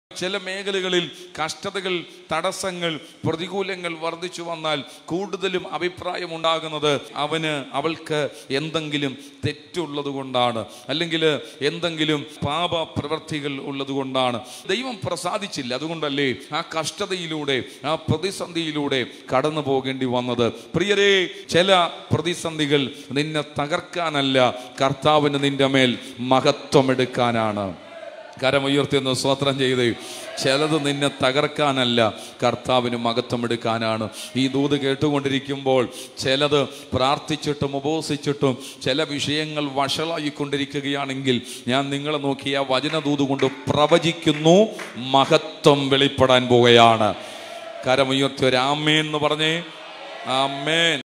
ചില മേഖലകളിൽ കഷ്ടതകൾ തടസ്സങ്ങൾ പ്രതികൂലങ്ങൾ വർദ്ധിച്ചു വന്നാൽ കൂടുതലും അഭിപ്രായം ഉണ്ടാകുന്നത് അവന് അവൾക്ക് എന്തെങ്കിലും തെറ്റുള്ളത് കൊണ്ടാണ് അല്ലെങ്കിൽ എന്തെങ്കിലും പാപ പ്രവൃത്തികൾ ഉള്ളത് കൊണ്ടാണ് ദൈവം പ്രസാദിച്ചില്ല അതുകൊണ്ടല്ലേ ആ കഷ്ടതയിലൂടെ ആ പ്രതിസന്ധിയിലൂടെ കടന്നു പോകേണ്ടി വന്നത് പ്രിയരെ ചില പ്രതിസന്ധികൾ നിന്നെ തകർക്കാനല്ല കർത്താവിന് നിന്റെ മേൽ മഹത്വം എടുക്കാനാണ് കരമുയർത്തിയെന്ന് സ്വത്രം ചെയ്ത് ചിലത് നിന്നെ തകർക്കാനല്ല കർത്താവിന് മഹത്വം എടുക്കാനാണ് ഈ ദൂത് കേട്ടുകൊണ്ടിരിക്കുമ്പോൾ ചിലത് പ്രാർത്ഥിച്ചിട്ടും ഉപവസിച്ചിട്ടും ചില വിഷയങ്ങൾ വഷളായിക്കൊണ്ടിരിക്കുകയാണെങ്കിൽ ഞാൻ നിങ്ങളെ നോക്കി ആ വചനദൂത് കൊണ്ട് പ്രവചിക്കുന്നു മഹത്വം വെളിപ്പെടാൻ പോവുകയാണ് കരമുയർത്തി ഒരു ആമേൻ എന്ന് പറഞ്ഞേ ആമേൻ